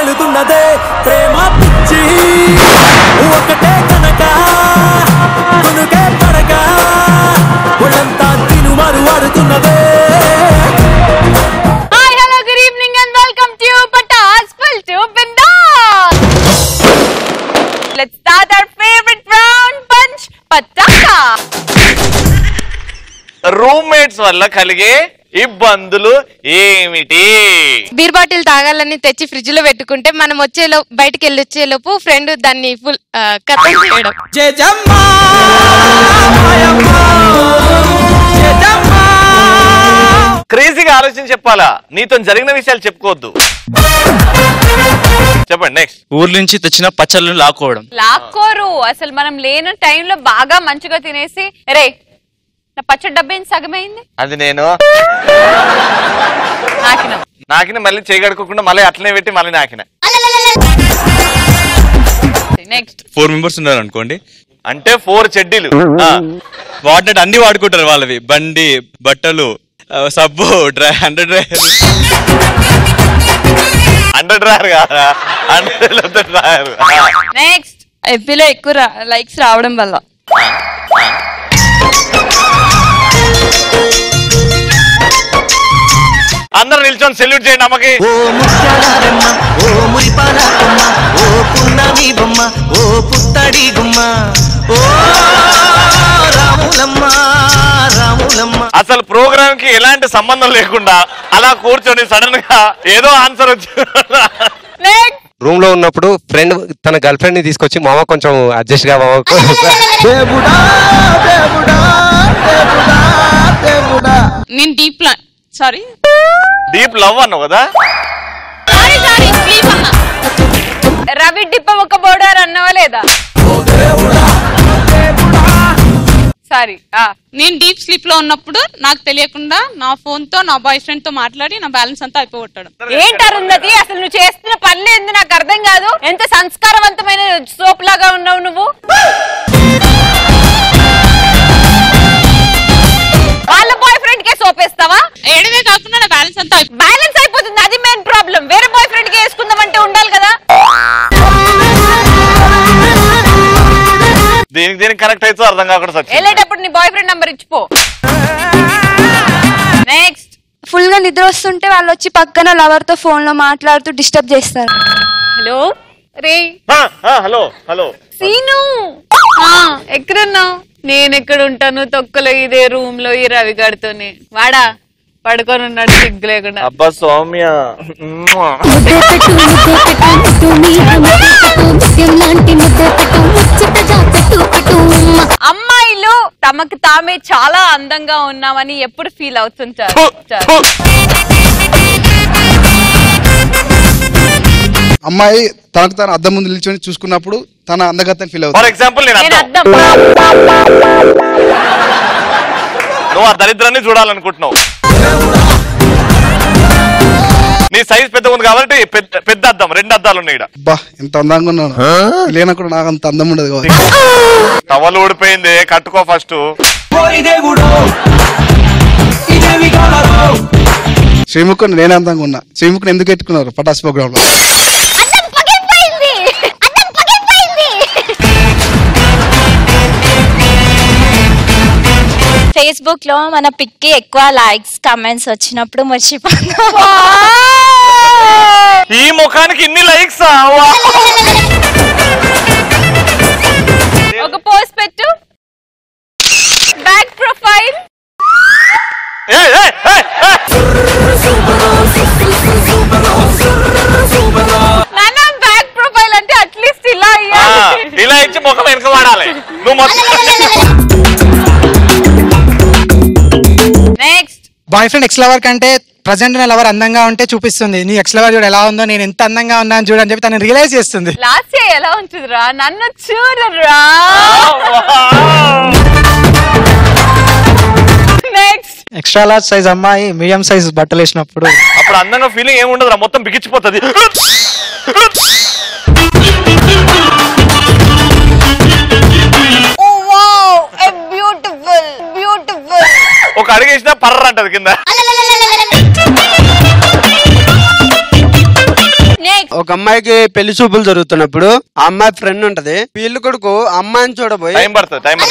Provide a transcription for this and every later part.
కొడుతున్నదే ప్రేమ పిచ్చి ఒకటే కనుక కొనుకే పడక ఒళ్ళంతా తినుమారు వాడుతున్నదే hi hello good evening and welcome to Patas full to Bindaas let's start our favourite round punch Pataka roommates వల్ల కలిగే ఇబ్బందులు ఏమిటి బీర్ బాటిల్ తాగాలని తెచ్చి ఫ్రిడ్జ్ లో పెట్టుకుంటే మనం వచ్చేలో బయటికి వెళ్ళి వచ్చేలోపు ఫ్రెండ్ దాన్ని ఫుల్ కథం చేయడం జయజమ్మా మాయమ్మ జయజమ్మా క్రేజీగా ఆలోచించి చెప్పాలా నీతో జరిగిన విషయాలు చెప్పుకోవద్దు చెప్పండి నెక్స్ట్ ఊర్ల నుంచి తెచ్చిన పచ్చళ్ళను లాక్కోవడం లాక్కోరు అసలు మనం లేని టైంలో బాగా మంచిగా తినేసి రే నా పచ్చడి డబ్బా ఏం సగమైంది అది నేను నాకిన నాకిన మళ్ళీ చేయగడుకోకుండా మళ్ళీ అట్లనే పెట్టి మళ్ళీ నాకిన నెక్స్ట్ ఫోర్ మెంబర్స్ ఉన్నారు అనుకోండి అంటే ఫోర్ చెడ్డీలు ఆ, వాడినట్టు అన్ని వాడుకుంటారు వాళ్ళవి బండి బట్టలు ఆ, సబ్బు dry hundred dry under drawer కాదా అండర్ డ్రాయర్ నెక్స్ట్ ఎఫ్బీలో ఎక్కువ లైక్స్ రావడం వల్ల అందరు నిల్చొని సెల్యూట్ చేయండి అమ్మకి ఓ ముత్యాలమ్మ ఓ మురిపాల కొమ్మ ఓ పున్నమి బొమ్మ ఓ పుత్తడి గుమ్మ ఓ రాములమ్మ రాములమ్మ అసలు ప్రోగ్రామ్ కి ఎలాంటి సంబంధం లేకుండా అలా కూర్చొని సడన్ గా ఏదో ఆన్సర్ వచ్చి నెక్స్ట్ రూమ్ లో ఉన్నప్పుడు ఫ్రెండ్ తన గర్ల్ ఫ్రెండ్ ని తీసుకొచ్చి మామ కొంచెం అడ్జస్ట్ గా మామ దేవుడా దేవుడా దేవుడా దేవుడా నేను డీప్ సారీ డీప్ లవ్ అన్నావు కదా సారీ సారీ స్లీప్ అన్నా రవి డిప్ప ఒక బోర్డర్ అన్నవా లేదా సారీ ఆ నేను డీప్ స్లీప్ లో ఉన్నప్పుడు నాకు తెలియకుండా నా ఫోన్ తో నా బాయ్ ఫ్రెండ్ తో మాట్లాడి నా బ్యాలెన్స్ అంతా అయిపోగొట్టాడు ఏంటి అరుంధతి అసలు నువ్వు చేస్తున్న పనులు ఏంది నాకు అర్థం కాదు ఎంత సంస్కారవంతమైన సోప్ లాగా ఉన్నావు నువ్వు వాళ్ళ బాయ్ ఫ్రెండ్ కే సోప్ వేస్తావా ఏడవే కాకుండా నా బ్యాలెన్స్ అంతా అయిపో- బ్యాలెన్స్ అయిపోతుంది అది మెయిన్ ప్రాబ్లం వేరే బాయ్ ఫ్రెండ్ కి వేసుకుందాం అంటే ఉండాలి కదా దీనికి దీనికి కనెక్ట్ అయితే అర్థం కాకుండా సచ్చింది వెళ్ళేటప్పుడు నీ బాయ్ ఫ్రెండ్ నంబర్ ఇచ్చిపో నెక్స్ట్ ఫుల్ గా నిద్ర వస్తుంటే వాళ్ళు వచ్చి పక్కన లవర్ తో ఫోన్ లో మాట్లాడుతూ డిస్టర్బ్ చేస్తారు హలో రే ఆ, ఆ, హలో హలో సీను ఆ, ఎక్కడున్నావు నేను ఎక్కడ ఉంటాను తొక్కలో ఇదే రూమ్ లో ఈ రవి గడితోనే వాడా పడుకొని ఉన్నాడు సిగ్గు లేకుండా అబ్బా సౌమ్య ముద్దే పెట్టు ముద్దే పెట్టు ముద్దు మీద ముద్దే పెట్టు ముత్యం లాంటి ముద్దే పెట్టు ముచ్చటగా పెట్టు పెట్టు అమ్మ అమ్మాయిలు తమకు తామే చాలా అందంగా ఉన్నామని ఎప్పుడు ఫీల్ అవుతుంటారు అమ్మాయి తనకు తన అద్దం ముందు నిల్చొని చూసుకున్నప్పుడు తన అందగత్తని ఫీల్ ఫర్ అవుతుంది ఎగ్జాంపుల్ నేను నేను అర్థం అర్థం నువ్వు ఆ దరిద్రాన్ని చూడాలనుకుంటున్నావు నీ సైజ్ పెద్ద ఉంది కాబట్టి పెద్ద పెద్ద అద్దం రెండు అద్దాలు ఉన్నాయి ఈడ. అబ్బా ఎంత అందంగా ఉన్నాను లేనప్పుడు నాకు అంత అందం ఉండదు కాదు టవల్ ఊడిపోయింది కట్టుకో ఫస్ట్ ఓరి దేవుడో ఇదేవి కాలరో శ్రీముఖుని నేనే అందంగా ఉన్నా శ్రీముఖుని ఎందుకు ఎట్టుకున్నారు పటాస్ ప్రోగ్రామ్ లో అన్నం పగిలిపోయింది అన్నం పగిలిపోయింది ఫేస్బుక్ లో మన పిక్ కి ఎక్కువ లైక్స్ కమెంట్స్ వచ్చినప్పుడు మర్చిపోతాం ఈ ముఖానికి ఇన్ని లైక్స్ ఒక పోస్ట్ పెట్టు బ్యాక్ ప్రొఫైల్ నాన్న బ్యాక్ ప్రొఫైల్ అంటే అట్లీస్ట్ ఇలా అయ్యాలి ఇలా ఇచ్చి ముఖం వెనక వాడాలి నువ్వు మొత్తం next boyfriend ex lover కంటే ప్రజెంట్ నా లవర్ అందంగా ఉంటే చూపిస్తుంది నీ ఎక్స్ లవర్ చూడు ఎలా ఉందో నేను ఎంత అందంగా ఉన్నాను చూడు అని చెప్పి తను రియలైజ్ చేస్తుంది లాస్ట్ ఇయర్ ఎలా ఉంటుందిరా నన్ను చూడరా నెక్స్ట్ ఎక్స్ట్రా లార్జ్ సైజ్ అమ్మాయి మీడియం సైజ్ బట్టలు వేసినప్పుడు అప్పుడు అందంగా ఫీలింగ్ ఏమి ఉండదు మొత్తం బిగించిపోతుంది బ్యూటిఫుల్ బ్యూటిఫుల్ ఒక అడుగు వేసినా పర్ర అంటది కింద ఒక అమ్మాయికి పెళ్లి చూపులు జరుగుతున్నప్పుడు ఆ అమ్మాయి ఫ్రెండ్ ఉంటది వీళ్ళు కొడుకు అమ్మాయిని చూడబోయి టైం పడుతుంది టైం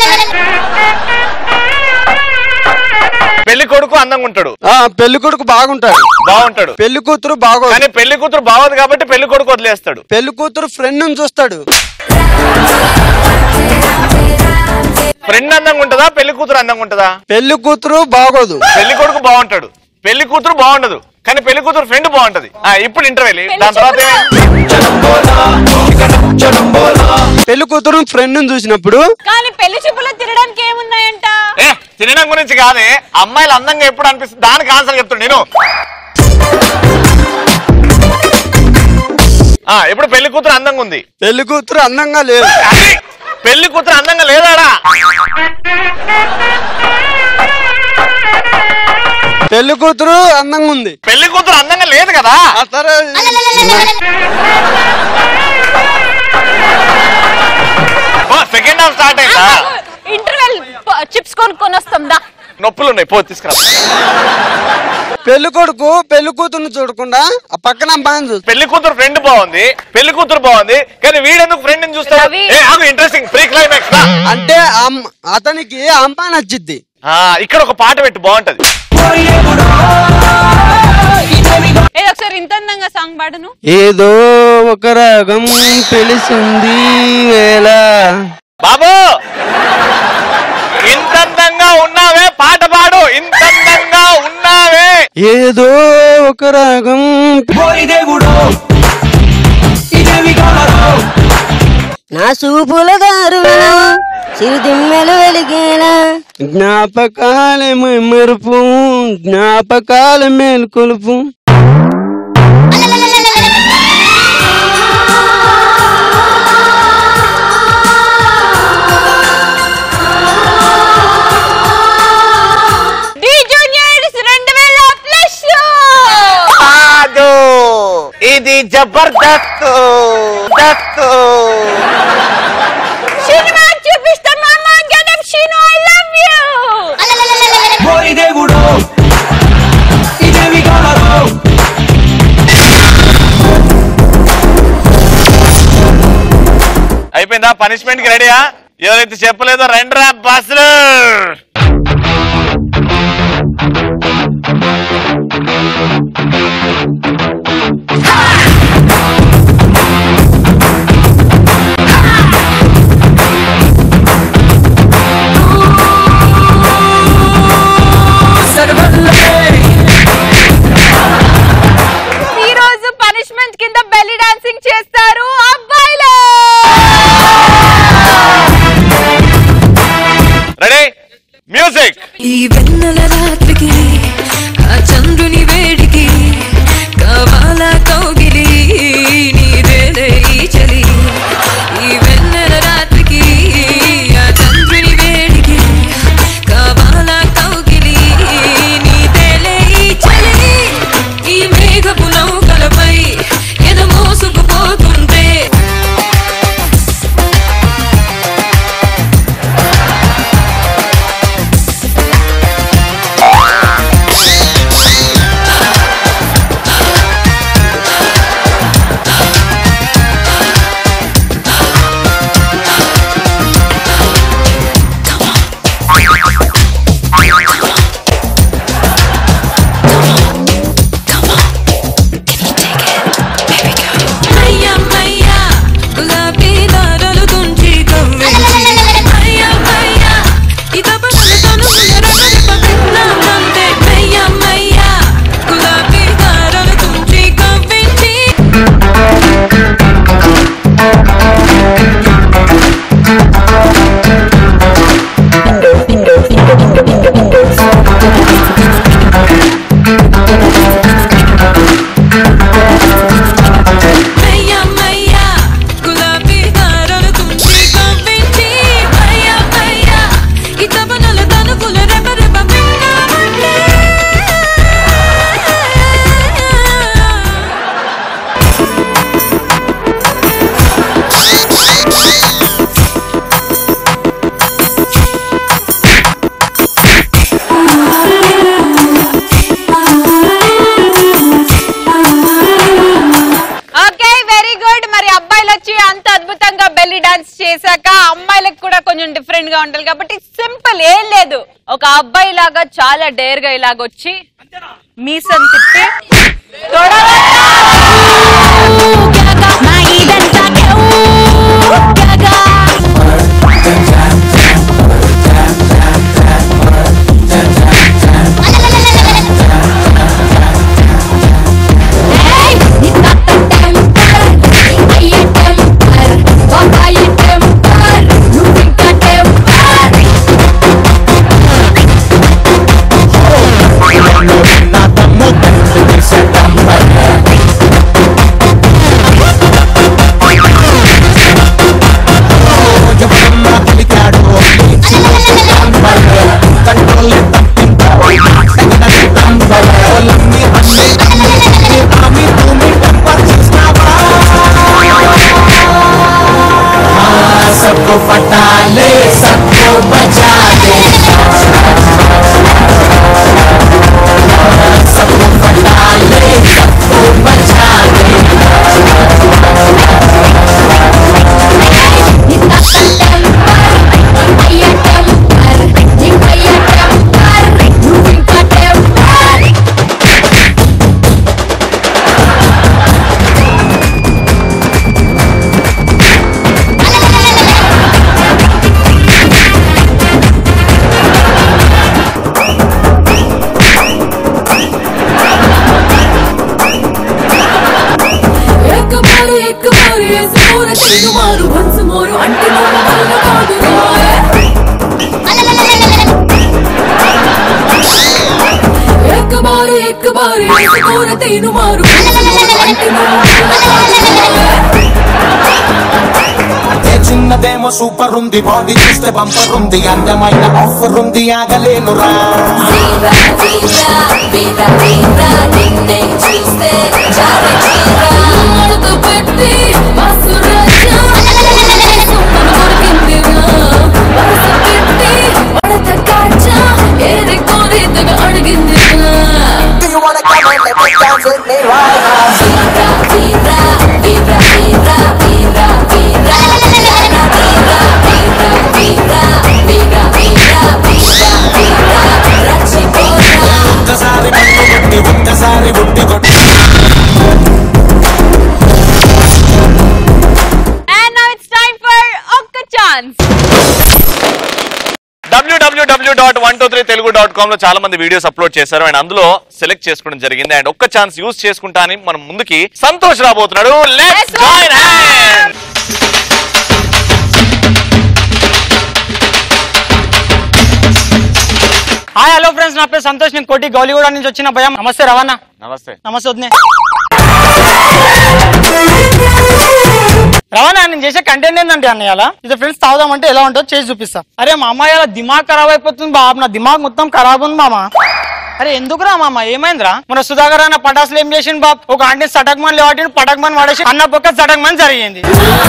పెళ్లి కొడుకు అందంగా ఉంటాడు ఆ పెళ్లి కొడుకు బాగుంటాడు బాగుంటాడు పెళ్లి కూతురు బాగోదు కానీ పెళ్లి కూతురు బాగోదు కాబట్టి పెళ్లి కొడుకు వదిలేస్తాడు పెళ్లి కూతురు ఫ్రెండ్ చూస్తాడు ఫ్రెండ్ అందంగా ఉంటుందా పెళ్లి కూతురు అందంగా ఉంటుందా పెళ్లి కూతురు బాగోదు పెళ్లి కొడుకు బాగుంటాడు పెళ్లి కూతురు బాగుండదు కానీ పెళ్లి కూతురు ఫ్రెండ్ బాగుంటది ఆ, ఇప్పుడు ఇంటర్వెల్ దాని తర్వాత ఏమైంది? పెళ్లి కూతురు ఫ్రెండ్ చూసినప్పుడు కానీ పెళ్లి చూపులో తినడానికి ఏమున్నాయంట ఏ తినడం గురించి కాదే అమ్మాయిలు అందంగా ఎప్పుడు అనిపిస్తుంది దానికి ఆన్సర్ చెప్తాడు నేను ఆ ఇప్పుడు పెళ్లి కూతురు అందంగా ఉంది పెళ్లి కూతురు అందంగా లేదు అది, పెళ్లి కూతురు అందంగా లేదాడా పెళ్లి కూతురు అందంగా ఉంది పెళ్లి కూతురు అందంగా లేదు కదా ఆ సరే సెకండ్ హాఫ్ స్టార్ట్ అయిందా ఇంటర్వెల్ చిప్స్ కొనుక్కొని వస్తాం దా నొప్పులు ఉన్నాయి పో తీసుకురా పెళ్లి కొడుకు పెళ్లి కూతురుని చూడకుండా ఆ పక్కన అమ్మాయిని చూస్తాడు పెళ్లి కూతురు ఫ్రెండ్ బాగుంది పెళ్లి కూతురు బాగుంది కానీ వీడెందుకు ఫ్రెండ్ చూస్తాడు రవి. ఏ ఆగు ఇంట్రెస్టింగ్ ప్రీ క్లైమాక్స్ అంటే ఆ అమ్మ- అతనికి ఆ అమ్మాయి నచ్చిద్ది ఇక్కడ ఒక పాట పెట్టు బాగుంటది ఏదో ఒకసారి ఇంత అందంగా సాంగ్ పాడను ఏదో ఒక రాగం తెలిసింది వేళ బాబు ఇంతందంగా ఉన్నావే పాట పాడు ఇంతందంగా ఉన్నావే ఏదో ఒక రాగం నా సూపుల దారులను సిరిదిమ్మెలు వెలిగేలా జ్ఞాపకాలే మెరుపు జ్ఞాపకాల మేల్కొలుపు డి జూనియర్స్ రెండు వేల ప్లస్ కాదు ఇది జబర్దస్త్ దస్త్ సినిమా చూపిస్తాం మామ getup Srinu I love you అయిపోయిందా పనిష్మెంట్ కి రెడీయా ఎవరైతే చెప్పలేదో రండిరా బస్సులు ఈ రోజు పనిష్మెంట్ కింద బెల్లి డాన్సింగ్ చేస్తారు అబ్బాయిలు రెడీ మ్యూజిక్ ఈ వెన్నెల రాత్రికి ఆ చంద్రుని వేడికి కావాలా కౌగిలి నీదేలే ఈ చలి ఈ వెన్నెల రాత్రికి ఆ చంద్రుని వేడికి కావాలా కౌగిలి నీదేలే ఈ చలి ఈ మేఘపు నౌకలపై ఎద మోసుకుపోతుంటే కొంచెం డిఫరెంట్ గా ఉండాలి కాబట్టి సింపుల్ ఏం లేదు ఒక అబ్బాయి లాగా చాలా డేర్ గా ఇలాగ వచ్చి మీసం తిప్పి सबको पटा ले सबको बचा ले सबको पटा ले सबको बचा ले एक बार एक बार ये जोर तेनु मारू once more అంటే నువ్వు వల్ల కాదు एक बार एक बार ये जोर तेनु మారు once more అంటే నువ్వు వల్ల అదే చిన్నదేమో సూపర్ ఉంది బాడీ చూస్తే బంపర్ ఉంది అందమైన ఆఫర్ ఉంది ఆగలేనురా వీరా వీరా వీరా వీరా నిన్నే చూస్తే జారే చీరా అడుగు పెట్టి వాసురాజా సొమ్మను కొరికిందిరా వరుస పెట్టి వడత కాచా ఏరి కోరితగా అడిగిందిరా వీరా వీరా వీరా వీరా వీరా వీరా వీరా వీరా వీరా వీరా వీరా వీరా వీరా వీరా రచ్చిపోరా ఒక్కసారి పట్టు కొట్టి ఒక్కసారి బుట్టి కొట్టి And now it's time for ఒక్క ఛాన్స్ డబ్ల్యూడబ్ల్యూడబ్ల్యూ dot one two three Telugu dot com లో చాలా మంది వీడియోస్ అప్లోడ్ చేశారు అండ్ అందులో సెలెక్ట్ చేసుకోవడం జరిగింది అండ్ ఒక్క ఛాన్స్ యూస్ చేసుకుంటా అని మనం ముందుకి సంతోష్ రాబోతున్నాడు let's join hi hello friends నా పేరు సంతోష్ నేను కోటి గౌలిగూడ నుంచి వచ్చిన భయం నమస్తే రవాణా నమస్తే నమస్తే వద్నే రవాణా నేను చేసే కంటెంట్ ఏంటంటే అన్నయ్య అలా ఇది ఫ్రెండ్స్ తాగుదామంటే ఎలా ఉంటుందో చేసి చూపిస్తా అరే మా అమ్మాయి అలా దిమాగ్ ఖరాబ్ అయిపోతుంది బాబు నా దిమాగ్ మొత్తం ఖరాబ్ ఉంది మామ అరే ఎందుకురా మామ ఏమైందిరా మన సుధాకర్ అన్న పటాసులు ఏం చేసిండు బాబు ఒక ఆంటీ సటక్మన్ లేవాటి పటక్మన్ వాడేసి అన్న పక్క సటక్మన్ జరిగింది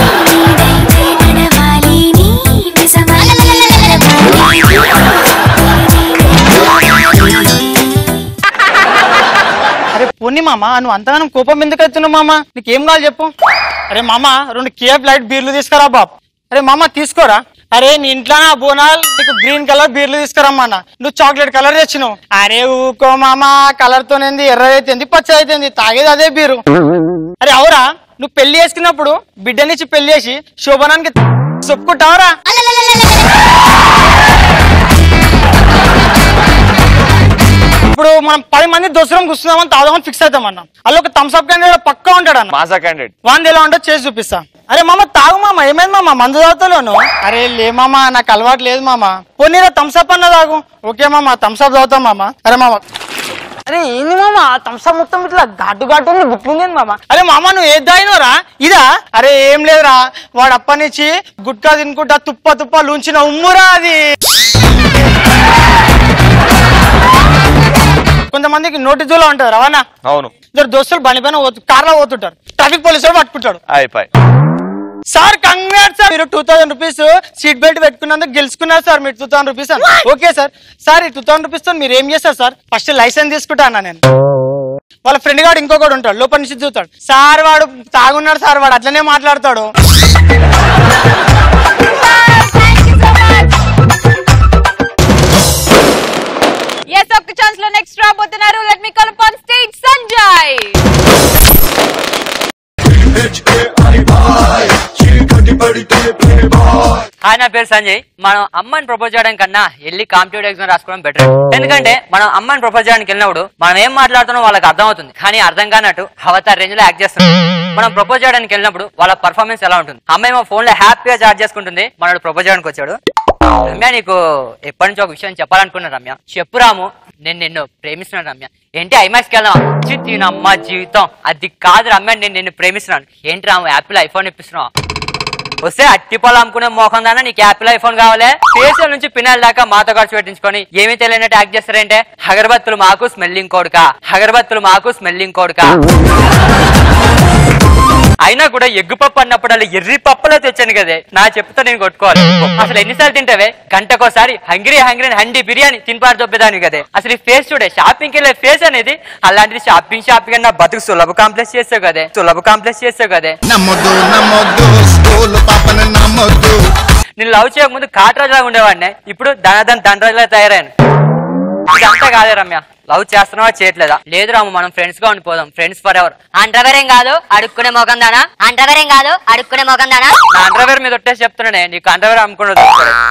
అరే పొన్ని మామ నువ్వు అంతగానం కోపం ఎందుకు అవుతున్నావు మామ నీకేం కావాలి చెప్పు అరే మామ రెండు కేఫ్ లైట్ బీర్లు తీసుకురా బాబు అరే మామ తీసుకోరా అరే నీ ఇంట్లో నా బోనాల్ నీకు గ్రీన్ కలర్ బీర్లు తీసుకురమ్మన్న నువ్వు చాక్లెట్ కలర్ తెచ్చినావు అరే ఊకో మామ కలర్ తోనేంది ఎర్ర అయితేంది పచ్చ అయితేంది తాగేది అదే బీరు అరే అవురా నువ్వు పెళ్లి చేసుకున్నప్పుడు బిడ్డనిచ్చి పెళ్లి చేసి శోభనానికి చెప్పుకుంటావరా ఇప్పుడు మనం పది మంది దోసరం కూర్చున్నామని తాగుదామని ఫిక్స్ అవుతామన్నా అలా ఒక థమ్స్అప్ క్యాండిడేట్ పక్కా ఉంటాడు అన్న మాసా క్యాండిడేట్ వాంది ఎలా ఉంటో చేసి చూపిస్తా అరే మామ తాగు మామ ఏమైంది మామ మందు తాగుతాను అరే లే మామ నాకు అలవాటు లేదు మామ పోనీరా థమ్స్అప్ అన్న తాగు ఓకే మామ థమ్స్అప్ తాగుతాం మామ అరే మామ అరే ఏంది మామ థమ్స్అప్ మొత్తం ఇట్లా ఘాటు ఘాటు ఉంది బుక్కుంది మామ అరే మామ నువ్వు ఏది తాగినోరా ఇదా అరే ఏం లేదురా వాడు అప్పనిచ్చి గుట్కా తినుకుంటా తుప్ప తుప్ప లూంచిన ఉమ్మురా అది కొంతమందికి నోటీసులో ఉంటుంది రవాణా అవును ఇద్దరు దోస్తులు బండి పైన పోతు- కార్లో పోతుంటారు ట్రాఫిక్ పోలీసు పట్టుకుంటాడు అయిపోయి సార్ కంగ్రాట్ సార్ మీరు two thousand rupees seat belt పెట్టుకున్నందుకు గెలుచుకున్నారు సార్ మీరు two thousand rupees okay sir sir ఈ టూ థౌసండ్ రూపీస్ తో మీరు ఏం చేస్తారు సార్ ఫస్ట్ లైసెన్స్ తీసుకుంటా అన్నా నేను వాళ్ళ ఫ్రెండ్ గాడు ఇంకొకడు ఉంటాడు లోపల నుంచి చూస్తాడు సార్ వాడు తాగున్నాడు సార్ వాడు అట్లనే మాట్లాడతాడు Thank you so much. నా పేరు సంజయ్ మనం అమ్మని ప్రపోజ్ చేయడం కన్నా వెళ్ళి కాంపిటేటివ్ ఎగ్జామ్ రాసుకోవడం బెటర్ ఎందుకంటే మనం అమ్మని ప్రపోజ్ చేయడానికి వెళ్ళినప్పుడు మనం ఏం మాట్లాడుతున్నాం వాళ్ళకి అర్థం అవుతుంది కానీ అర్థం కానట్టు అవతార్ రేంజ్ లో యాక్ట్ చేస్తున్నాం మనం ప్రపోజ్ చేయడానికి వెళ్ళినప్పుడు వాళ్ళ పర్ఫార్మెన్స్ ఎలా ఉంటుంది అమ్మాయి మా ఫోన్ లో హ్యాపీగా చార్జ్ చేసుకుంటుంది మనోడు ప్రపోజ్ చేయడానికి వచ్చాడు రమ్య నీకు ఎప్పటి నుంచి ఒక విషయం చెప్పాలనుకున్నా రమ్య చెప్పు రాము నేను నిన్ను ప్రేమిస్తున్నాను రమ్య ఏంటి ఐమాక్స్కి వెళ్దాం చిత్తినమ్మ జీవితం అది కాదు రమ్య నేను నిన్ను ప్రేమిస్తున్నాను ఏంటి రాము యాపిల్ ఐఫోన్ ఇప్పిస్తున్నావు వస్తే అట్టి పొలం అమ్ముకునే మోహం దానా నీకు యాపిల్ ఐఫోన్ కావాలి ఫేషియల్ నుంచి పినాల దాకా మాతో ఖర్చు పెట్టించుకొని ఏమీ తెలియనట్టు యాక్ట్ చేస్తారంటే అగరబత్తులు మాకు స్మెల్లింగ్ కోడుక అగరబత్తులు మాకు స్మెల్లింగ్ కోడుక అయినా కూడా ఎగ్గు పప్పు అన్నప్పుడు అలా ఎర్రి పప్పులో తెచ్చాను కదే నా చెప్తే నేను కొట్టుకోవాలి అసలు ఎన్నిసార్లు తింటావే గంటకోసారి హంగ్రీ హంగ్రీ హండి బిర్యానీ తినిపారు దొబ్బేదాన్ని కదే అసలు ఈ ఫేస్ చూడే షాపింగ్ వెళ్ళే ఫేస్ అనేది అలాంటిది షాపింగ్ షాపింగ్ అని నా బతుకు సులభ కాంప్లెక్స్ చేస్తావు కదే సులభ కాంప్లెక్స్ చేస్తావు కదే నమ్మొద్దు నమ్మొద్దు స్కూల్ పాపను నమ్మొద్దు నేను లవ్ చేయకముందు కాటరాజులా ఉండేవాడిని ఇప్పుడు ధనధన్ దండరాజులా తయారాను ఇదంతా కాదే రమ్య లవ్ చేస్తున్నావా చేయట్లేదా లేదు రాము మనం ఫ్రెండ్స్ గా ఉండిపోదాం ఫ్రెండ్స్ ఫర్ ఎవర్ అండర్వేర్ ఏం కాదు అడుక్కునే మొఖం దానా అండర్వేర్ ఏం కాదు అడుక్కునే మొఖం దానా నా అండర్వేర్ మీద ఒట్టేసి చెప్తున్నానే నీకు అండర్వేర్ అమ్ముకున్నది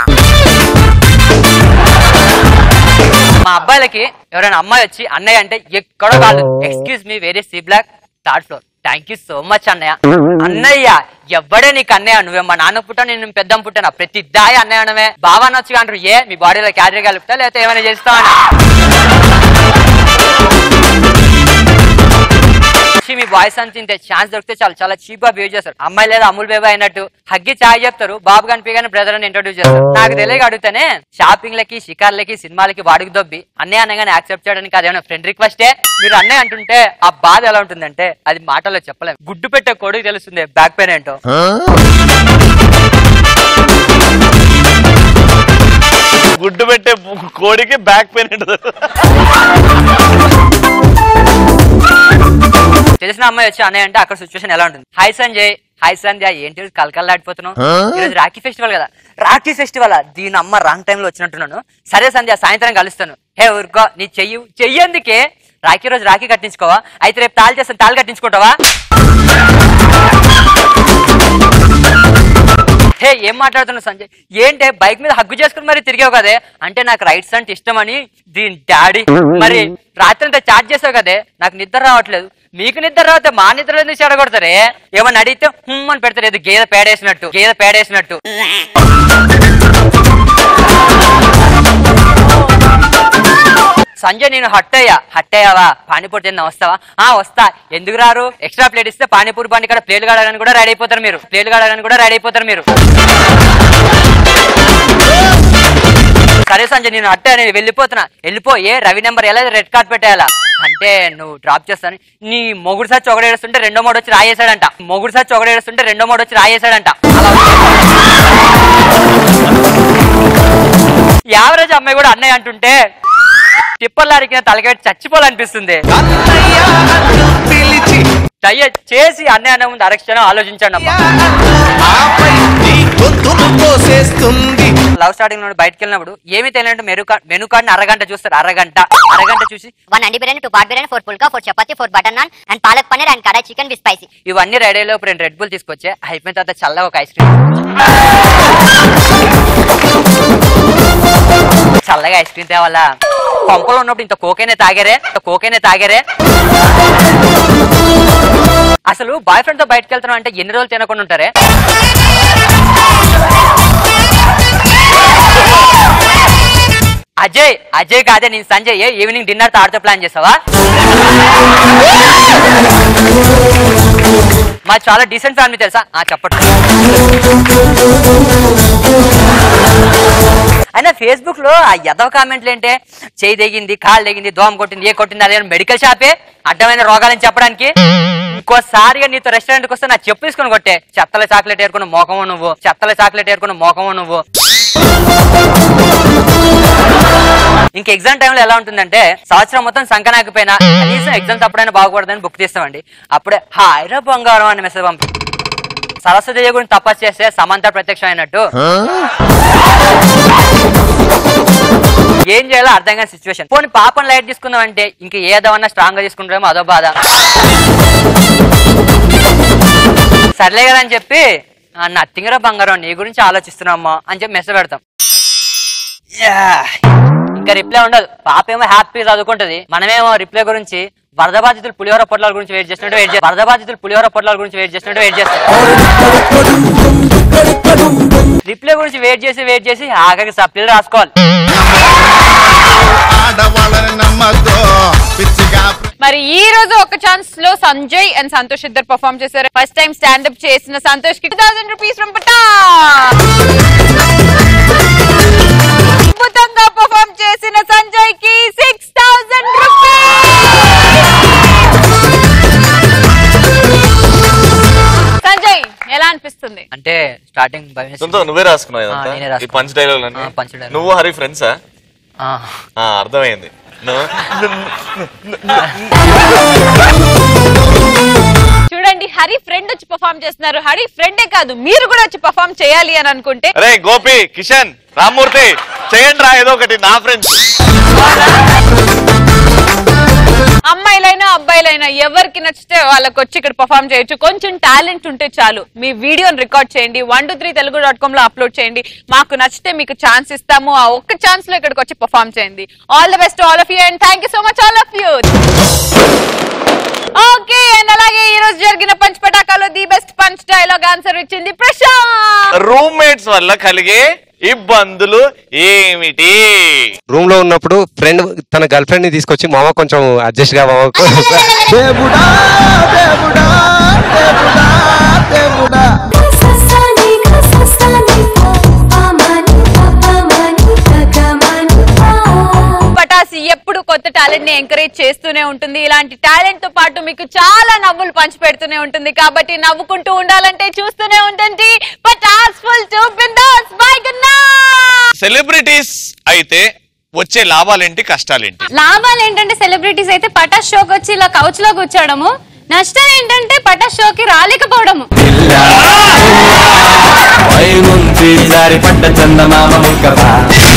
మా అబ్బాయిలకి ఎవరైనా అమ్మాయి వచ్చి అన్నయ్య అంటే ఎక్కడో కాదు excuse me very C block third floor thank you so much అన్నయ్య అన్నయ్య ఎవ్వడే నీకు అన్నయ్య నువ్వే మా నాన్న పుట్టా నేను పెద్దం పుట్టాను ప్రతి దాయి అన్నయ్య అనమే బావా అనొచ్చు అంటారు ఏ మీ బాడీలో క్యారీ కలుపుతా లేకపోతే ఏమైనా చేస్తావా వచ్చి మీ బాయ్స్ అంత ఇంతే ఛాన్స్ దొరికితే చాలా చాలా చీప్ గా బిహేవ్ చేస్తారు అమ్మాయి లేదా అమూల్ బేబా అయినట్టు హగ్గి చాయ్ చెప్తారు బాబు కనిపించగానే బ్రదర్ అని ఇంట్రొడ్యూస్ చేస్తారు నాకు తెలియక అడుగుతానే షాపింగ్ లకి షికార్లకి సినిమాలకి వాడికి దొబ్బి అన్నయ్య అనగానే యాక్సెప్ట్ చేయడానికి అదేమైనా ఫ్రెండ్ రిక్వెస్టే మీరు అన్నయ్య అంటుంటే ఆ బాధ ఎలా ఉంటుందంటే అది మాటల్లో చెప్పలేము గుడ్డు పెట్టే కొడుకు తెలుస్తుంది బ్యాక్ పెయిన్ ఏంటో గుడ్డు పెట్టే కోడికి బ్యాక్ పెయిన్ ఉంటుంది తెలిసిన అమ్మాయి వచ్చి అన్నయ్య అంటే అక్కడ సిచ్యువేషన్ ఎలా ఉంటుంది హాయ్ సంజయ్ హాయ్ సంధ్య ఏంటి రోజు కలకల్లాడిపోతున్నావు ఆ? ఈరోజు రాఖీ ఫెస్టివల్ కదా రాఖీ ఫెస్టివల్ దీని అమ్మ రాంగ్ టైంలో వచ్చినట్టున్నాను సరే సంధ్య సాయంత్రం కలుస్తాను హే ఊరుకో నీ చెయ్యి చెయ్యందుకే రాఖీ రోజు రాఖీ కట్టించుకోవా అయితే రేపు తాళి చేస్తాను తాళి కట్టించుకుంటావా హే ఏం మాట్లాడుతున్నావు సంజయ్ ఏంటే బైక్ మీద హగ్గు చేసుకుని మరి తిరిగావు కదే అంటే నాకు రైట్స్ అంటే ఇష్టం అని దీని డాడీ మరి రాత్రి అంతా చాట్ చేసావు కదే నాకు నిద్ర రావట్లేదు మీకు నిద్ర రావతే మా నిద్ర ఎందుకు చెడగొడతారే ఏమన్నా అడిగితే హుమ్ అని పెడతారు ఏదో గేదె పేడేసినట్టు గేదె పేడేసినట్టు సంజయ్ నేను హట్ అయ్యా హట్ అయ్యావా పానీపూరి తిన్నా వస్తావా ఆ వస్తా ఎందుకు రారు ఎక్స్ట్రా ప్లేట్ ఇస్తే పానీపూరి బండి కూడా ప్లేట్లు కాడగాని కూడా రెడీ అయిపోతారు మీరు ప్లేట్లు కాడగాని కూడా రెడీ అయిపోతారు మీరు సరే సంజయ్ నేను అట్టే నేను వెళ్ళిపోతున్నా వెళ్ళిపో ఏ రవి నెంబర్ ఎలా రెడ్ కార్డ్ పెట్టేయాలా అంటే నువ్వు డ్రాప్ చేస్తాను నీ మొగుడు సార్ చొగడేస్తుంటే రెండో మోడు వచ్చి రాయేశాడంట మొగుడు సార్ చొగడేస్తుంటే రెండో మోడు వచ్చి రాయేశాడంట యావరేజ్ అమ్మాయి కూడా అన్నయ్య అంటుంటే తిప్పలారికి తలకెట్టి చచ్చిపోవాలనిపిస్తుంది దయచేసి అన్నయ్య అన్న ముందు అరక్షణం ఆలోచించండి అమ్మా లవ్ స్టార్టింగ్ నుండి బయటకు వెళ్ళినప్పుడు ఏమి తెలియనట్టు మెను కార్డ్ మెను కార్డ్ని అరగంట చూస్తారు అరగంట అరగంట చూసి వన్ అండి biryani two pot biryani four pulka four chapati four butter naan and palak paneer and kadai chicken with spicy ఇవన్నీ రెడీ అయ్యేలోపు రెండు రెడ్ బుల్ తీసుకొచ్చే అయిపోయిన తర్వాత చల్లగా ఒక ఐస్ క్రీమ్ చల్లగా ఐస్ క్రీమ్ తేవాలా పంపలో ఉన్నప్పుడు ఇంత కోకైనా తాగారే ఇంత కోకైనా తాగారే అసలు బాయ్ ఫ్రెండ్ తో బయటకు వెళ్తున్నాం అంటే ఎన్ని రోజులు తినకుండా ఉంటారే అజయ్ అజయ్ కాదే నేను సంజయ్ ఈవినింగ్ డిన్నర్ తాడుతో ప్లాన్ చేసావా మా చాలా డీసెంట్ ఫ్యామిలీ తెలుసా ఆ చెప్పండి అయినా ఫేస్బుక్ లో ఆ యదవ కామెంట్లు ఏంటే చేయి తెగింది కాలు తెగింది దోమ కొట్టింది ఏ కొట్టింది అదే మెడికల్ షాపే అడ్డమైన రోగాలని చెప్పడానికి ఇంకోసారిగా నీతో రెస్టారెంట్కి వస్తే నా చెప్పు తీసుకుని కొట్టే చెత్తల చాక్లెట్ ఏరుకున్న మోకము నువ్వు చెత్తల చాక్లెట్ ఏరుకున్న మోకము నువ్వు ఇంక ఎగ్జామ్ టైంలో ఎలా ఉంటుందంటే సంవత్సరం మొత్తం సంకనాకపోయినా కనీసం ఎగ్జామ్స్ అప్పుడైనా బాగుపడదని బుక్ తీస్తామండి అప్పుడే హాయిరా బంగారం అని మెసేజ్ పంపి సరస్వతి దేవి గురించి తపస్సు చేస్తే సమంత ప్రత్యక్షం అయినట్టు ఏం చేయాలో అర్థం కాని సిచ్యువేషన్ పోనీ పాపం లైట్ తీసుకుందాం అంటే ఇంక ఏదవన్నా స్ట్రాంగ్ గా తీసుకుంటారేమో అదో బాధ సర్లే కదా అని చెప్పి నథింగ్ రా బంగారం నీ గురించి ఆలోచిస్తున్నామ్మా అని చెప్పి మెసేజ్ పెడతాం ఇంకా రిప్లై ఉండదు పాప ఏమో హ్యాపీ చదువుకుంటది మనమేమో రిప్లై గురించి వరద బాధితులు పులిహోర పొట్లాల గురించి వెయిట్ చేస్తున్నట్టు వెయిట్ చేస్తాం వరద బాధితులు పులిహోర పొట్లాల గురించి వెయిట్ చేస్తున్నట్టు వెయిట్ చేస్తాం రిప్లై గురించి వెయిట్ చేసి వెయిట్ చేసి ఆఖరికి సప్లీలు రాసుకోవాలి ఆడవాళ్ళని నమ్మద్దు పిచ్చిగా మరి ఈ రోజు ఒక ఛాన్స్ లో సంజయ్ అండ్ సంతోష్ ఇద్దరు పర్ఫామ్ చేశారు ఫస్ట్ టైం స్టాండప్ చేసిన సంతోష్ కి టూ థౌసండ్ రూపీస్ ఫ్రమ్ పటా అద్భుతంగా పర్ఫామ్ చేసిన సంజయ్ కి సిక్స్ థౌసండ్ సంజయ్ ఎలా అనిపిస్తుంది అంటే స్టార్టింగ్ భయం వేసింది. సొంత నువ్వే రాసుకున్నావు ఆ, ఇదంతా? నేనే ఈ రాసుకున్నా. పంచ్ డైలాగ్ ఆ, పంచ్ dialogue. నువ్వు హరి ఫ్రెండ్సా ఆ. అర్థమైంది నువ్వు- చూడండి హరి ఫ్రెండ్ వచ్చి పర్ఫామ్ చేస్తున్నారు హరి ఫ్రెండే కాదు మీరు కూడా వచ్చి పర్ఫామ్ చేయాలి అని అనుకుంటే అరే గోపి కిషన్ రామ్మూర్తి చేయండి రా ఏదో ఒకటి నా ఫ్రెండ్స్ అమ్మాయిలైనా అబ్బాయిలైనా ఎవరికి నచ్చితే వాళ్ళకి వచ్చి ఇక్కడ పర్ఫామ్ చేయొచ్చు కొంచెం టాలెంట్ ఉంటే చాలు మీ వీడియోని రికార్డ్ చేయండి one two three Telugu dot com లో అప్లోడ్ చేయండి మాకు నచ్చితే మీకు ఛాన్స్ ఇస్తాము ఆ ఒక్క ఛాన్స్ లో ఇక్కడికి వచ్చి పర్ఫామ్ చేయండి all the best all of you and thank you so much all of you okay and అలాగే ఈ రోజు జరిగిన పంచ్ పటాకాలో the best punch dialogue answer ఇచ్చింది ప్రశాంత్ రూమ్మేట్స్ వల్ల కలిగే ఇబ్బందులు ఏమిటి రూమ్ లో ఉన్నప్పుడు ఫ్రెండ్ తన గర్ల్ ఫ్రెండ్ ని తీసుకొచ్చి మామ కొంచెం అడ్జస్ట్ గా మామ దేవుడా దేవుడా దేవుడా దేవుడా పటాసి ఎప్పుడు కొత్త టాలెంట్ ని ఎంకరేజ్ చేస్తూనే ఉంటుంది ఇలాంటి టాలెంట్ తో పాటు మీకు చాలా నవ్వులు పంచి పెడుతూనే ఉంటుంది కాబట్టి నవ్వుకుంటూ ఉండాలంటే చూస్తూనే ఉంటుంది Patas full to Bindaas bye good celebrities అయితే వచ్చే లాభాలేంటి కష్టాలేంటి లాభాలు ఏంటంటే సెలబ్రిటీస్ అయితే పటాస్ షోకి వచ్చి ఇలా కౌచ్ లో కూర్చోవడము నష్టం ఏంటంటే పటాస్ షోకి రాలేకపోవడము పైనుంచి జారి పడ్డ చందమామ ముక్కపా